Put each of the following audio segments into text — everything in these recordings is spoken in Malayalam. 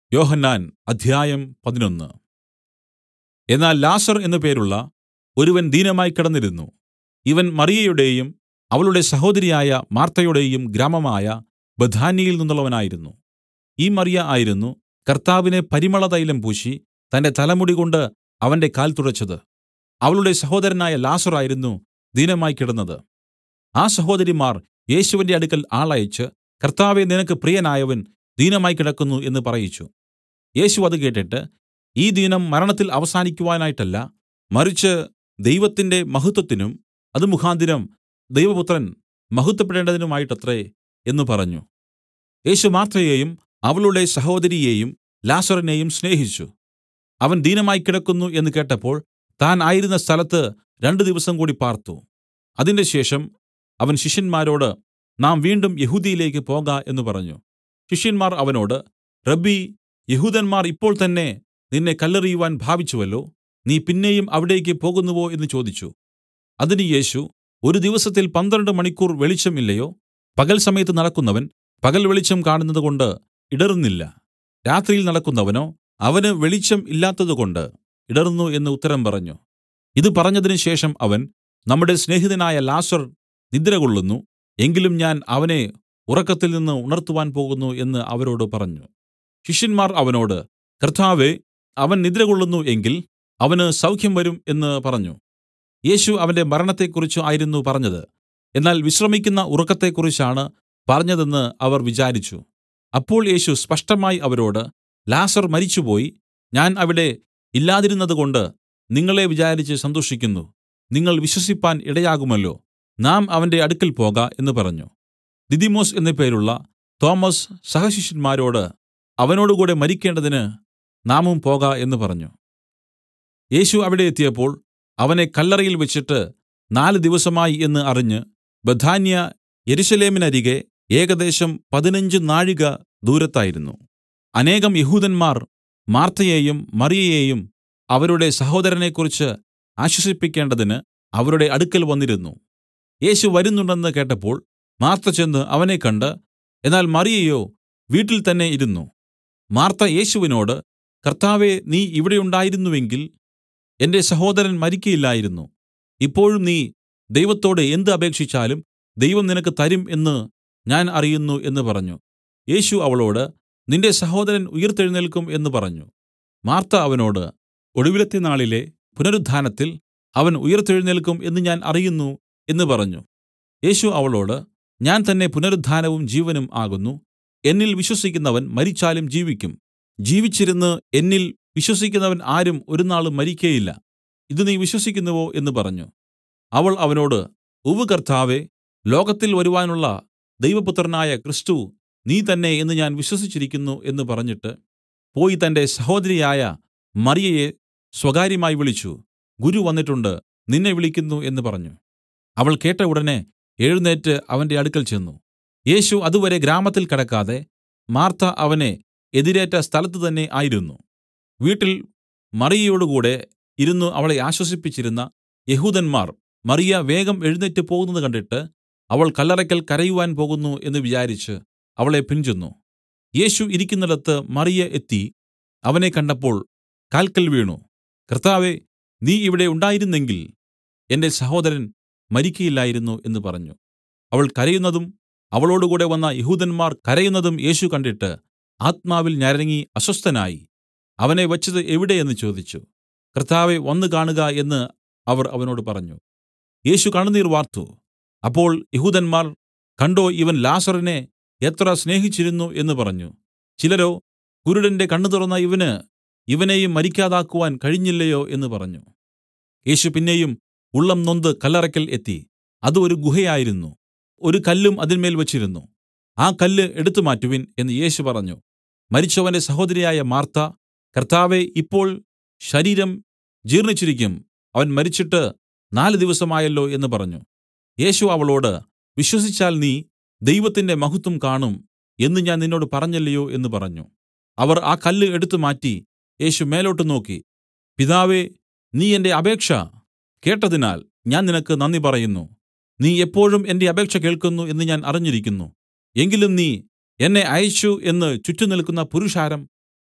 യോഹന്നാൻ അദ്ധ്യായം പതിനൊന്ന് എന്നാൽ ലാസർ എന്നു പേരുള്ള ഒരുവൻ ദീനമായി കിടന്നിരുന്നു ഇവൻ മറിയയുടെയും അവളുടെ സഹോദരിയായ മാർത്തയുടെയും ഗ്രാമമായ ബേഥാന്യയിൽ നിന്നുള്ളവനായിരുന്നു ഈ മറിയ ആയിരുന്നു കർത്താവിനെ പരിമളതൈലം പൂശി തന്റെ തലമുടികൊണ്ട് അവന്റെ കാൽ തുടച്ചത് അവളുടെ സഹോദരനായ ലാസർ ആയിരുന്നു ദീനമായി കിടന്നത് ആ സഹോദരിമാർ യേശുവിന്റെ അടുക്കൽ ആളയച്ച് കർത്താവേ നിനക്ക് പ്രിയനായവൻ ദീനമായി കിടക്കുന്നു എന്ന് പറയിച്ചു യേശു അത് കേട്ടിട്ട് ഈ ദീനം മരണത്തിൽ അവസാനിക്കുവാനായിട്ടല്ല മറിച്ച് ദൈവത്തിന്റെ മഹത്വത്തിനും അത് മുഖാന്തരം ദൈവപുത്രൻ മഹത്വപ്പെടേണ്ടതിനുമായിട്ടത്രേ എന്ന് പറഞ്ഞു യേശു മാർത്തയെയും അവളുടെ സഹോദരിയെയും ലാസറിനെയും സ്നേഹിച്ചു അവൻ ദീനമായി കിടക്കുന്നു എന്ന് കേട്ടപ്പോൾ താൻ ആയിരുന്ന സ്ഥലത്ത് രണ്ടു ദിവസം കൂടി പാർത്തു അതിൻറെശേഷം അവൻ ശിഷ്യന്മാരോട് നാം വീണ്ടും യെഹൂദ്യയിലേക്ക് പോക എന്ന് പറഞ്ഞു ശിഷ്യന്മാർ അവനോട് റബ്ബീ യെഹൂദന്മാർ ഇപ്പോൾ തന്നെ നിന്നെ കല്ലെറിയുവാൻ ഭാവിച്ചുവല്ലോ നീ പിന്നെയും അവിടേക്ക് പോകുന്നുവോ എന്ന് ചോദിച്ചു അതിന് യേശു ഒരു ദിവസത്തിൽ പന്ത്രണ്ട് മണിക്കൂർ വെളിച്ചം ഇല്ലയോ പകൽ സമയത്ത് നടക്കുന്നവൻ പകൽ വെളിച്ചം കാണുന്നതുകൊണ്ട് ഇടറുന്നില്ല രാത്രിയിൽ നടക്കുന്നവനോ അവന് വെളിച്ചം ഇല്ലാത്തതുകൊണ്ട് ഇടറുന്നു എന്ന് ഉത്തരം പറഞ്ഞു ഇത് പറഞ്ഞതിന് ശേഷം അവൻ നമ്മുടെ സ്നേഹിതനായ ലാസർ നിദ്രകൊള്ളുന്നു എങ്കിലും ഞാൻ അവനെ ഉറക്കത്തിൽ നിന്ന് ഉണർത്തുവാൻ പോകുന്നു എന്ന് അവരോട് പറഞ്ഞു ശിഷ്യന്മാർ അവനോട് കർത്താവേ അവൻ നിദ്രകൊള്ളുന്നു എങ്കിൽ അവന് സൗഖ്യം വരും എന്ന് പറഞ്ഞു യേശു അവന്റെ മരണത്തെക്കുറിച്ച് ആയിരുന്നു പറഞ്ഞത് എന്നാൽ വിശ്രമിക്കുന്ന ഉറക്കത്തെക്കുറിച്ചാണ് പറഞ്ഞതെന്ന് അവർ വിചാരിച്ചു അപ്പോൾ യേശു സ്പഷ്ടമായി അവരോട് ലാസർ മരിച്ചുപോയി ഞാൻ അവിടെ ഇല്ലാതിരുന്നതുകൊണ്ട് നിങ്ങളെ വിചാരിച്ച് സന്തോഷിക്കുന്നു നിങ്ങൾ വിശ്വസിപ്പാൻ ഇടയാകുമല്ലോ നാം അവന്റെ അടുക്കൽ പോക എന്ന് പറഞ്ഞു ദിദിമൊസ് എന്നു പേരുള്ള തോമസ് സഹശിഷ്യന്മാരോട് അവനോടുകൂടെ മരിക്കേണ്ടതിന് നാമും പോക എന്ന് പറഞ്ഞു യേശു അവിടെ എത്തിയപ്പോൾ അവനെ കല്ലറയിൽ വെച്ചിട്ട് നാല് ദിവസമായി എന്ന് അറിഞ്ഞ് ബഥാന്യ യെരൂശലേമിനരികെ ഏകദേശം പതിനഞ്ച് നാഴിക ദൂരത്തായിരുന്നു അനേകം യഹൂദന്മാർ മാർത്തയെയും മറിയയെയും അവരുടെ സഹോദരനെക്കുറിച്ച് ആശ്വസിപ്പിക്കേണ്ടതിന് അവരുടെ അടുക്കൽ വന്നിരുന്നു യേശു വരുന്നുണ്ടെന്ന് കേട്ടപ്പോൾ മാർത്ത ചെന്ന് അവനെ കണ്ട് എന്നാൽ മറിയയോ വീട്ടിൽ തന്നെ ഇരുന്നു മാർത്ത യേശുവിനോട് കർത്താവേ നീ ഇവിടെ ഉണ്ടായിരുന്നുവെങ്കിൽ എന്റെ സഹോദരൻ മരിക്കയില്ലായിരുന്നു ഇപ്പോഴും നീ ദൈവത്തോട് എന്ത് അപേക്ഷിച്ചാലും ദൈവം നിനക്ക് തരും എന്ന് ഞാൻ അറിയുന്നു എന്ന് പറഞ്ഞു യേശു അവളോട് നിന്റെ സഹോദരൻ ഉയിർത്തെഴുന്നേൽക്കും എന്ന് പറഞ്ഞു മാർത്ത അവനോട് ഒടുവിലത്തെ നാളിലെ പുനരുത്ഥാനത്തിൽ അവൻ ഉയിർത്തെഴുന്നേൽക്കും എന്ന് ഞാൻ അറിയുന്നു എന്ന് പറഞ്ഞു യേശു അവളോട് ഞാൻ തന്നെ പുനരുത്ഥാനവും ജീവനും ആകുന്നു എന്നിൽ വിശ്വസിക്കുന്നവൻ മരിച്ചാലും ജീവിക്കും ജീവിച്ചിരുന്ന് എന്നിൽ വിശ്വസിക്കുന്നവൻ ആരും ഒരുനാളും മരിക്കയില്ല ഇത് നീ വിശ്വസിക്കുന്നുവോ എന്ന് പറഞ്ഞു അവൾ അവനോട് ഉവ്വ് കർത്താവേ ലോകത്തിൽ വരുവാനുള്ള ദൈവപുത്രനായ ക്രിസ്തു നീ തന്നെ എന്ന് ഞാൻ വിശ്വസിച്ചിരിക്കുന്നു എന്ന് പറഞ്ഞിട്ട് പോയി തന്റെ സഹോദരിയായ മറിയയെ സ്വകാര്യമായി വിളിച്ചു ഗുരു വന്നിട്ടുണ്ട് നിന്നെ വിളിക്കുന്നു എന്ന് പറഞ്ഞു അവൾ കേട്ട ഉടനെ എഴുന്നേറ്റ് അവന്റെ അടുക്കൽ ചെന്ന് യേശു അതുവരെ ഗ്രാമത്തിൽ കടക്കാതെ മാർത്ത അവനെ എതിരേറ്റ സ്ഥലത്ത് തന്നെ ആയിരുന്നു വീട്ടിൽ മറിയയോടുകൂടെ ഇരുന്നു അവളെ ആശ്വസിപ്പിച്ചിരുന്ന യഹൂദന്മാർ മറിയ വേഗം എഴുന്നേറ്റ് പോകുന്നത് കണ്ടിട്ട് അവൾ കല്ലറയ്ക്കൽ കരയുവാൻ പോകുന്നു എന്ന് വിചാരിച്ച് അവളെ പിൻചെന്നു യേശു ഇരിക്കുന്നിടത്ത് മറിയ എത്തി അവനെ കണ്ടപ്പോൾ കാൽക്കൽ വീണു കർത്താവേ നീ ഇവിടെ ഉണ്ടായിരുന്നെങ്കിൽ എന്റെ സഹോദരൻ മരിക്കയില്ലായിരുന്നു എന്ന് പറഞ്ഞു അവൾ കരയുന്നതും അവളോടുകൂടെ വന്ന യഹൂദന്മാർ കരയുന്നതും യേശു കണ്ടിട്ട് ആത്മാവിൽ ഞരങ്ങി അസ്വസ്ഥനായി അവനെ വച്ചത് എവിടെ എന്ന് ചോദിച്ചു കർത്താവെ വന്നു കാണുക എന്ന് അവർ അവനോട് പറഞ്ഞു യേശു കണ്ണുനീർ വാർത്തു അപ്പോൾ യഹൂദന്മാർ കണ്ടോ ഇവൻ ലാസറിനെ എത്ര സ്നേഹിച്ചിരുന്നു എന്ന് പറഞ്ഞു ചിലരോ കുരുടന്റെ കണ്ണു തുറന്ന ഇവന് ഇവനെയും മരിക്കാതാക്കുവാൻ കഴിഞ്ഞില്ലയോ എന്ന് പറഞ്ഞു യേശു പിന്നെയും ഉള്ളം നൊന്ത് കല്ലറയ്ക്കൽ എത്തി അത് ഒരു ഗുഹയായിരുന്നു ഒരു കല്ലും അതിന്മേൽ വെച്ചിരുന്നു ആ കല്ല് എടുത്തു മാറ്റുവിൻ എന്ന് യേശു പറഞ്ഞു മരിച്ചവന്റെ സഹോദരിയായ മാർത്ത കർത്താവെ ഇപ്പോൾ ശരീരം ജീർണിച്ചിരിക്കും അവൻ മരിച്ചിട്ട് നാല് ദിവസമായല്ലോ എന്ന് പറഞ്ഞു യേശു അവളോട് വിശ്വസിച്ചാൽ നീ ദൈവത്തിന്റെ മഹത്വം കാണും എന്ന് ഞാൻ നിന്നോട് പറഞ്ഞല്ലയോ എന്ന് പറഞ്ഞു അവർ ആ കല്ല് എടുത്തു മാറ്റി യേശു മേലോട്ട് നോക്കി പിതാവേ നീ എന്റെ അപേക്ഷ കേട്ടതിനാൽ ഞാൻ നിനക്ക് നന്ദി പറയുന്നു നീ എപ്പോഴും എന്റെ അപേക്ഷ കേൾക്കുന്നു എന്ന് ഞാൻ അറിഞ്ഞിരിക്കുന്നു എങ്കിലും നീ എന്നെ അയച്ചു എന്ന് ചുറ്റും നിൽക്കുന്ന പുരുഷാരം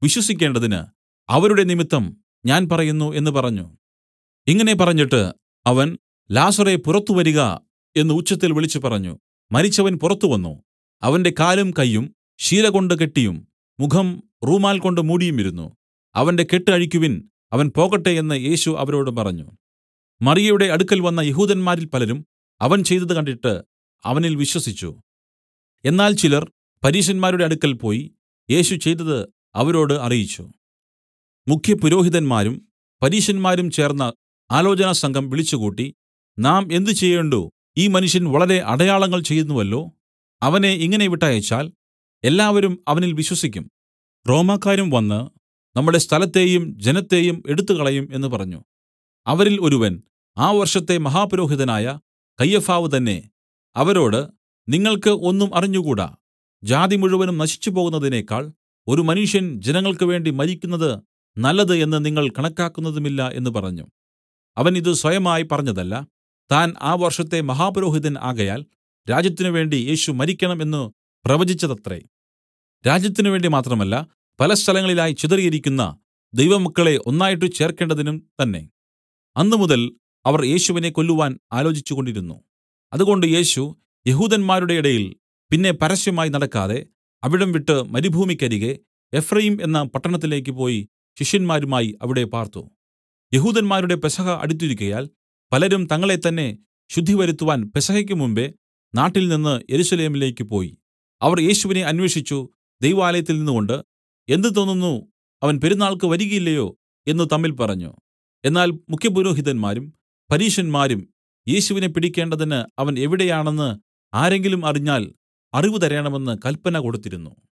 വിശ്വസിക്കേണ്ടതിന് അവരുടെ നിമിത്തം ഞാൻ പറയുന്നു എന്ന് പറഞ്ഞു ഇങ്ങനെ പറഞ്ഞിട്ട് അവൻ ലാസറേ പുറത്തു വരിക എന്ന് ഉച്ചത്തിൽ വിളിച്ചു പറഞ്ഞു മരിച്ചവൻ പുറത്തു വന്നു അവന്റെ കാലും കയ്യും ശീലകൊണ്ട് കെട്ടിയും മുഖം റൂമാൽ കൊണ്ട് മൂടിയുമിരുന്നു അവന്റെ കെട്ട് അഴിക്കുവിൻ അവൻ പോകട്ടെ എന്ന് യേശു അവരോട് പറഞ്ഞു മറിയയുടെ അടുക്കൽ വന്ന യഹൂദന്മാരിൽ പലരും അവൻ ചെയ്തത് കണ്ടിട്ട് അവനിൽ വിശ്വസിച്ചു എന്നാൽ ചിലർ പരീശന്മാരുടെ അടുക്കൽ പോയി യേശു ചെയ്തത് അവരോട് അറിയിച്ചു മുഖ്യപുരോഹിതന്മാരും പരീശന്മാരും ചേർന്ന ആലോചനാ സംഘം വിളിച്ചുകൂട്ടി നാം എന്ത് ചെയ്യേണ്ടു ഈ മനുഷ്യൻ വളരെ അടയാളങ്ങൾ ചെയ്യുന്നുവല്ലോ അവനെ ഇങ്ങനെ വിട്ടയച്ചാൽ എല്ലാവരും അവനിൽ വിശ്വസിക്കും റോമാക്കാരും വന്ന് നമ്മുടെ സ്ഥലത്തെയും ജനത്തെയും എടുത്തുകളയും എന്ന് പറഞ്ഞു അവരിൽ ഒരുവൻ ആ വർഷത്തെ മഹാപുരോഹിതനായ കയ്യഫാവ് തന്നെ അവരോട് നിങ്ങൾക്ക് ഒന്നും അറിഞ്ഞുകൂടാ ജാതി മുഴുവനും നശിച്ചുപോകുന്നതിനേക്കാൾ ഒരു മനുഷ്യൻ ജനങ്ങൾക്ക് വേണ്ടി മരിക്കുന്നത് നല്ലത് എന്ന് നിങ്ങൾ കണക്കാക്കുന്നതുമില്ല എന്ന് പറഞ്ഞു അവൻ ഇത് സ്വയമായി പറഞ്ഞതല്ല താൻ ആ വർഷത്തെ മഹാപുരോഹിതൻ ആകയാൽ രാജ്യത്തിനു വേണ്ടി യേശു മരിക്കണം എന്ന് പ്രവചിച്ചതത്രേ രാജ്യത്തിനു വേണ്ടി മാത്രമല്ല പല സ്ഥലങ്ങളിലായി ചിതറിയിരിക്കുന്ന ദൈവമക്കളെ ഒന്നായിട്ട് ചേർക്കേണ്ടതിനും തന്നെ അന്നുമുതൽ അവർ യേശുവിനെ കൊല്ലുവാൻ ആലോചിച്ചുകൊണ്ടിരുന്നു അതുകൊണ്ട് യേശു യഹൂദന്മാരുടെ ഇടയിൽ പിന്നെ പരസ്യമായി നടക്കാതെ അവിടം വിട്ട് മരുഭൂമിക്കരികെ എഫ്രയീം എന്ന പട്ടണത്തിലേക്ക് പോയി ശിഷ്യന്മാരുമായി അവിടെ പാർത്തു യഹൂദന്മാരുടെ പെസഹ അടുത്തിരിക്കയാൽ പലരും തങ്ങളെ തന്നെ ശുദ്ധിവരുത്തുവാൻ പെസഹയ്ക്ക് മുമ്പെ നാട്ടിൽ നിന്ന് യെരൂശലേമിലേക്ക് പോയി അവർ യേശുവിനെ അന്വേഷിച്ചു ദൈവാലയത്തിൽ നിന്നുകൊണ്ട് എന്ത് തോന്നുന്നു അവൻ പെരുന്നാൾക്ക് വരികയില്ലയോ എന്ന് തമ്മിൽ പറഞ്ഞു എന്നാൽ മുഖ്യപുരോഹിതന്മാരും പരീശന്മാരും യേശുവിനെ പിടിക്കേണ്ടതിന് അവൻ എവിടെയാണെന്ന് ആരെങ്കിലും അറിഞ്ഞാൽ അറിവ് തരേണമെന്ന് കല്പന കൊടുത്തിരുന്നു